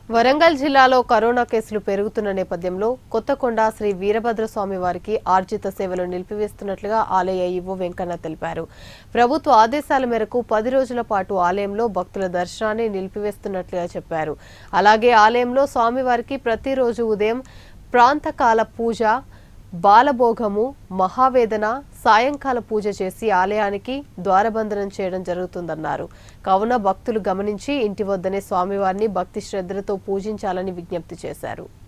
వరంగల్ జిల్లాలో కరోనా కేసులు పెరుగుతున్న నేపథ్యంలో కొత్తకొండ శ్రీ వీరభద్రస్వామి వారికి ఆర్జిత సేవలు నిలిపివేస్తున్నట్లుగా ఆలయ ఈవో వెంకన్న తెలిపారు ప్రభుత్వ ఆదేశాల మేరకు పది రోజుల పాటు ఆలయంలో భక్తుల దర్శనాన్ని నిలిపివేస్తున్నట్లుగా చెప్పారు అలాగే ఆలయంలో స్వామివారికి ప్రతిరోజు ఉదయం ప్రాంతకాల పూజ బాలభోగము మహావేదన సాయంకాల పూజ చేసి ఆలయానికి ద్వారబంధనం చేయడం జరుగుతుందన్నారు కావున భక్తులు గమనించి ఇంటి వద్దనే స్వామివారిని భక్తి శ్రద్ధలతో పూజించాలని విజ్ఞప్తి చేశారు